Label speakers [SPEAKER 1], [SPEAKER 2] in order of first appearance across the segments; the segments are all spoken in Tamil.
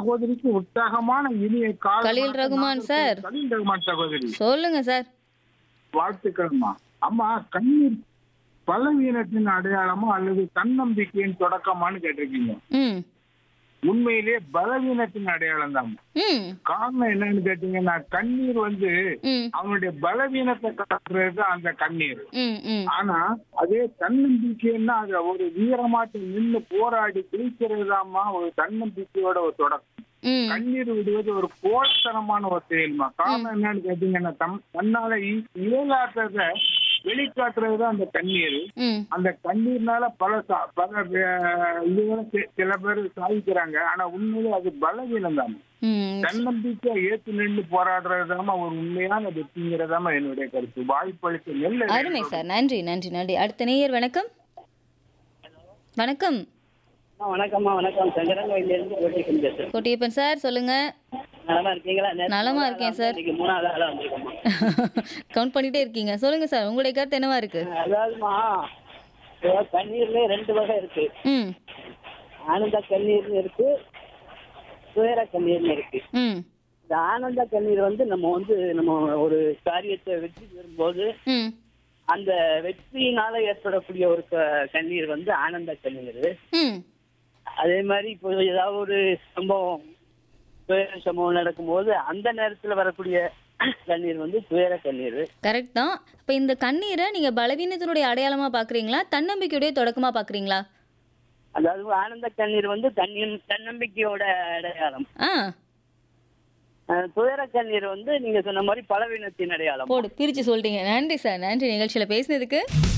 [SPEAKER 1] சகோதரிக்கு உற்சாகமான இனிய காலை
[SPEAKER 2] கலீல்
[SPEAKER 1] வணக்கம்.
[SPEAKER 2] ரகுமான்
[SPEAKER 1] நான்
[SPEAKER 2] சார்.
[SPEAKER 1] கலீல் ரகுமான் சகோதரி
[SPEAKER 2] சொல்லுங்க சார்
[SPEAKER 1] வாழ்த்துக்கள்மா அம்மா கண்ணீர் பலவீனத்தின் அடையாளமா அல்லது தன்னம்பிக்கையின் தொடக்கமான்னு கேட்டிருக்கீங்க
[SPEAKER 2] ம்
[SPEAKER 1] உண்மையிலே பலவீனத்தின் அடையாளம் தான்
[SPEAKER 2] ம்
[SPEAKER 1] காரணம் என்னன்னு கேட்டீங்கன்னா கண்ணீர் வந்து
[SPEAKER 2] ம்
[SPEAKER 1] அவனுடைய பலவீனத்தை காட்டுறது அந்த கண்ணீர்
[SPEAKER 2] ம் ம்
[SPEAKER 1] ஆனா அதே தன்னம்பிக்கைன்னா அது ஒரு வீரமாட்டு நின்னு போராடி கிழிக்கிறதுதாம்மா ஒரு தன்னம்பிக்கையோட ஒரு தொடக்கம்
[SPEAKER 2] ம்
[SPEAKER 1] கண்ணீர் விடுவது ஒரு கோட்டத்தனமான ஒரு செயல்மா காரணம் என்னன்னு கேட்டீங்கன்னா தம் தன்னால இ- இயலாதத வெளிக்காட்டுறதுதான் அந்த கண்ணீர்
[SPEAKER 2] ம்
[SPEAKER 1] அந்த கண்ணீர்னால பல சா- பல அஹ், இதுகளை சி- சில பேர் சாதிக்கிறாங்க ஆனா உண்மையிலே அது பலவீனம் தான்
[SPEAKER 2] ம்
[SPEAKER 1] தன்னம்பிக்கை ஏத்து நின்று போராடுறதுதாம ஒரு உண்மையான வெற்றிங்கிறதாம என்னுடைய கருத்து வாய்ப்பளித்த நெல்
[SPEAKER 2] அருமை சார் நன்றி நன்றி நன்றி அடுத்த நேயர் வணக்கம் வணக்கம்
[SPEAKER 3] அம்மா, வணக்கம்மா வணக்கம் சங்கரங்கோயிலிருந்து போட்டிருக்கேன் பேசுறேன்
[SPEAKER 2] கோட்டியப்பன் சார் சொல்லுங்க
[SPEAKER 3] நலமா இருக்கீங்களா நேத்து
[SPEAKER 2] நலமா
[SPEAKER 3] முதல்
[SPEAKER 2] இருக்கேன்
[SPEAKER 3] ஆளா
[SPEAKER 2] சார்.
[SPEAKER 3] இன்னைக்கு மூணாவது ஆளா வந்திருக்கோம்மா
[SPEAKER 2] கவுண்ட் பண்ணிட்டே இருக்கீங்க சொல்லுங்க சார் உங்களுடைய கருத்து என்னவா இருக்கு
[SPEAKER 3] அதாவதுமா இப்போ கண்ணீர்ல ரெண்டு வகை இருக்கு
[SPEAKER 2] ம்
[SPEAKER 3] ஆனந்த கண்ணீர்னு இருக்கு துயர கண்ணீர்னு இருக்கு
[SPEAKER 2] ம்
[SPEAKER 3] இந்த ஆனந்த கண்ணீர் வந்து நம்ம வந்து நம்ம ஒரு காரியத்தை வெற்றி பெறும்போது
[SPEAKER 2] ம்
[SPEAKER 3] அந்த வெற்றியினால ஏற்படக்கூடிய ஒரு க- கண்ணீர் வந்து ஆனந்த கண்ணீர்
[SPEAKER 2] ம்
[SPEAKER 3] அதே மாதிரி இப்போ ஏதாவது ஒரு சம்பவம் துயர சம்பவம் நடக்கும்போது அந்த நேரத்துல வரக்கூடிய கண்ணீர் வந்து துயர கண்ணீர்
[SPEAKER 2] கரெக்ட் தான் இப்போ இந்த கண்ணீரை நீங்க பலவீனத்தினுடைய அடையாளமா பாக்குறீங்களா தன்னம்பிக்கையுடைய தொடக்கமா பாக்குறீங்களா
[SPEAKER 3] அதாவது ஆனந்த கண்ணீர் வந்து தன்னின் தன்னம்பிக்கையோட அடையாளம்
[SPEAKER 2] ஆ
[SPEAKER 3] அஹ் துயர கண்ணீர் வந்து நீங்க சொன்ன மாதிரி பலவீனத்தின் அடையாளம்
[SPEAKER 2] போடு பிரிச்சு சொல்லிட்டீங்க நன்றி சார் நன்றி நிகழ்ச்சியில பேசினதுக்கு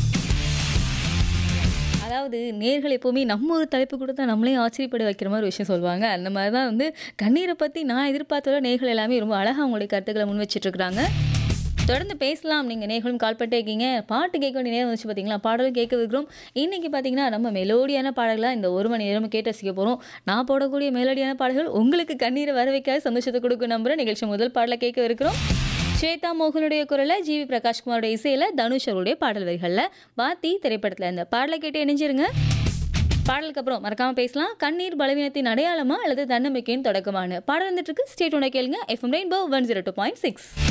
[SPEAKER 2] அதாவது நேர்கள் எப்போவுமே நம்ம ஒரு தலைப்பு கொடுத்தா நம்மளையும் ஆச்சரியப்பட வைக்கிற மாதிரி ஒரு விஷயம் சொல்லுவாங்க அந்த மாதிரி தான் வந்து கண்ணீரை பற்றி நான் எதிர்பார்த்தோட நேர்கள் எல்லாமே ரொம்ப அழகாக அவங்களுடைய கருத்துக்களை முன் வச்சிட்டு இருக்காங்க தொடர்ந்து பேசலாம் நீங்கள் நேர்களும் கால் பண்ணிட்டே இருக்கீங்க பாட்டு கேட்க வேண்டிய நேரம் வச்சு பார்த்தீங்களா பாடலும் கேட்க வைக்கிறோம் இன்றைக்கி பார்த்தீங்கன்னா நம்ம மெலோடியான பாடலாக இந்த ஒரு மணி நேரம் கேட்டு ரசிக்க போகிறோம் நான் போடக்கூடிய மெலோடியான பாடல்கள் உங்களுக்கு கண்ணீரை வர வைக்காத சந்தோஷத்தை கொடுக்கும் நம்புற நிகழ்ச்சி முதல் பாடலை கேட்க இருக்கிறோம் ஸ்வேதா மோகனுடைய குரலில் ஜிவி பிரகாஷ்குமாரோட இசையில் தனுஷ் அவருடைய பாடல் வரிகளில் வாத்தி திரைப்படத்தில் இந்த பாடலை கேட்டு இணைஞ்சிருங்க பாடலுக்கு அப்புறம் மறக்காம பேசலாம் கண்ணீர் பலவீனத்தின் அடையாளமா அல்லது தன்னம்பிக்கையின் தொடக்கமான பாடல் வந்துட்டு இருக்கு ஸ்டேட் உன கேளுங்க FM rainbow one zero two point six